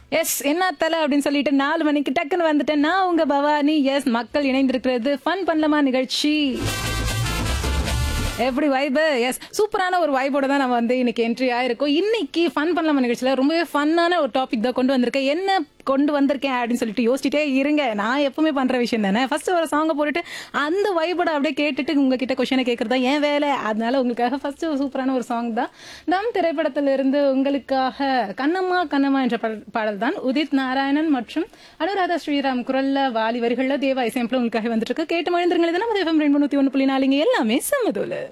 S என்ன தலை அப்படின்னு சொல்லிட்டு நாலு மணிக்கு டக்குன்னு வந்துட்டேன் நான் உங்க பவானி எஸ் மக்கள் இணைந்திருக்கிறது ஃபன் பண்ணலாமா நிகழ்ச்சி எப்படி வைபு எஸ் சூப்பரான ஒரு வைபோட தான் நம்ம வந்து இன்னைக்கு என்ட்ரி ஆயிருக்கோம் இன்னைக்கு ஃபன் பண்ணலாமா நிகழ்ச்சியில ரொம்பவே ஃபன்னான ஒரு டாபிக் தான் கொண்டு வந்திருக்கேன் என்ன கொண்டு வந்திருக்கேன் அப்படின்னு சொல்லிட்டு யோசிச்சுட்டே இருங்க நான் எப்பவுமே பண்ற விஷயம் தானே ஃபர்ஸ்ட் ஒரு சாங்கை போட்டுட்டு அந்த வைபோட அப்படியே கேட்டுட்டு உங்ககிட்ட கொஷனை கேட்கறது தான் என் வேலை அதனால உங்களுக்காக ஃபர்ஸ்ட் ஒரு சூப்பரான ஒரு சாங் தான் தம் திரைப்படத்திலிருந்து உங்களுக்காக கண்ணம்மா கண்ணம்மா என்ற பாடல்- பாடல் தான் உதித் நாராயணன் மற்றும் அனுராதா ஸ்ரீராம் குரல்ல வாலி வரிகள்ல தேவா இசையமைப்புல உங்களுக்காக வந்துட்டு இருக்கு கேட்டு மழுந்துருங்க இது நம்ம தேவம் ரெண்டு நூத்தி ஒன்று புள்ளி நாலுங்க எல்லாமே சம்மதோல